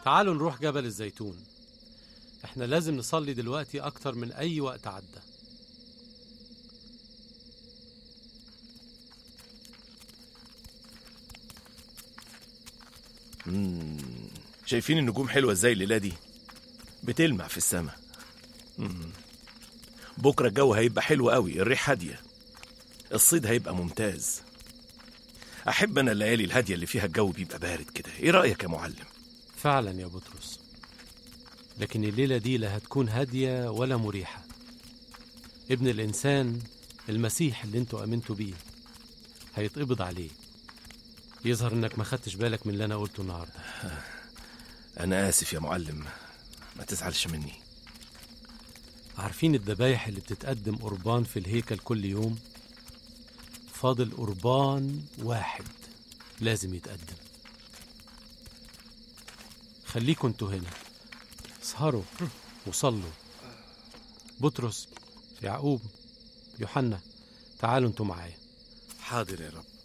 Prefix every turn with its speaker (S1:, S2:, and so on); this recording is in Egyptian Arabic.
S1: تعالوا نروح جبل الزيتون احنا لازم نصلي دلوقتي اكتر من اي وقت عدى
S2: شايفين النجوم حلوة ازاي الليلة دي بتلمع في السماء مم. بكرة الجو هيبقى حلو قوي الريح هادية الصيد هيبقى ممتاز أحب أنا الليالي الهادية اللي فيها الجو بيبقى بارد كده إيه رأيك يا معلم؟
S1: فعلا يا بطرس لكن الليلة دي لا هتكون هادية ولا مريحة ابن الإنسان المسيح اللي انتوا أمنتوا بيه هيتقبض عليه يظهر انك ما خدتش بالك من اللي انا قلته النهارده
S2: أنا آسف يا معلم ما تزعلش مني
S1: عارفين الذبايح اللي بتتقدم قربان في الهيكل كل يوم فاضل قربان واحد لازم يتقدم خليكوا انتوا هنا اسهروا وصلوا بطرس يعقوب يوحنا تعالوا انتوا معايا
S2: حاضر يا رب